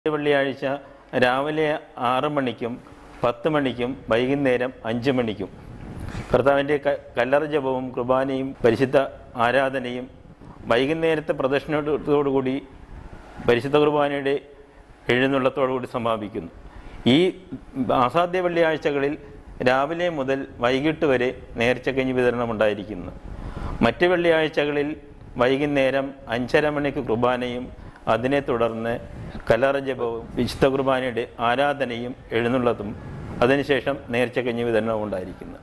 വെള്ളിയാഴ്ച രാവിലെ ആറ് മണിക്കും പത്ത് മണിക്കും വൈകുന്നേരം അഞ്ച് മണിക്കും കർത്താവിൻ്റെ ക- കല്ലറ ജപവും കുർബാനയും പരിശുദ്ധ ആരാധനയും വൈകുന്നേരത്തെ പ്രദക്ഷിണത്തോടുകൂടി പരിശുദ്ധ കുർബാനയുടെ എഴുന്നള്ളത്തോടുകൂടി സമാപിക്കുന്നു ഈ അസാധ്യ വെള്ളിയാഴ്ചകളിൽ രാവിലെ മുതൽ വൈകിട്ട് വരെ നേർച്ചക്കഞ്ഞി വിതരണം ഉണ്ടായിരിക്കുന്നു മറ്റ് വെള്ളിയാഴ്ചകളിൽ വൈകുന്നേരം അഞ്ചര മണിക്ക് കുർബാനയും അതിനെ തുടർന്ന് കല്ലറ ജപവും വിശുദ്ധ കുർബാനയുടെ ആരാധനയും എഴുന്നള്ളതും അതിനുശേഷം നേർച്ചക്കഞ്ഞി വിതരണവും ഉണ്ടായിരിക്കുന്നു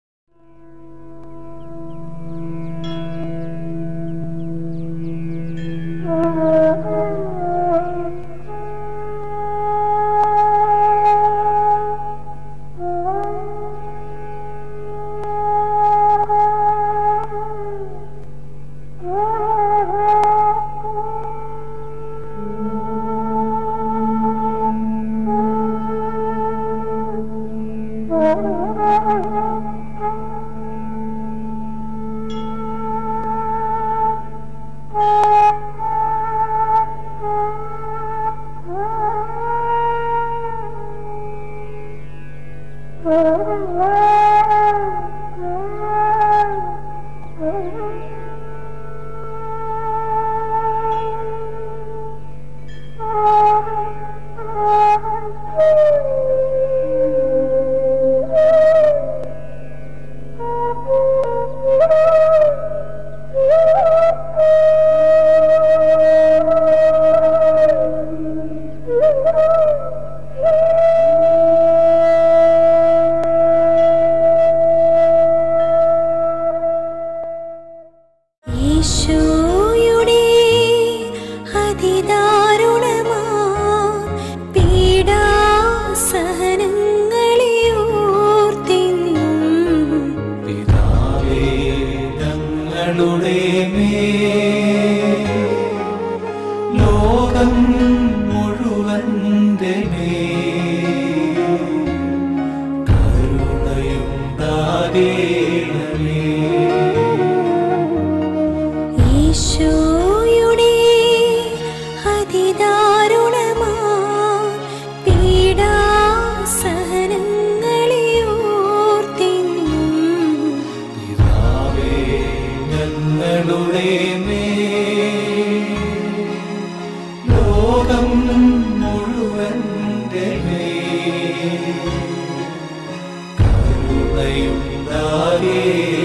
ഈശോയുടെ അതിദാരുണമാ പീഡാസഹനങ്ങളെ ഓർത്തിന്നും പിതാവേ ഞങ്ങളുടെ മേൽ ലോകം മുഴുവന്റെ മേൽ കരുണയുണ്ടാകേണമേ ഈശോയുടെ അതിദാരുണമാ പീഡാസഹനങ്ങളെ ഓർത്തിന്നും പിതാവേ ഞങ്ങളുടെ മേൽ ലോകം മുഴുവന്റെ മേൽ കരുണയുണ്ടാകേണമേ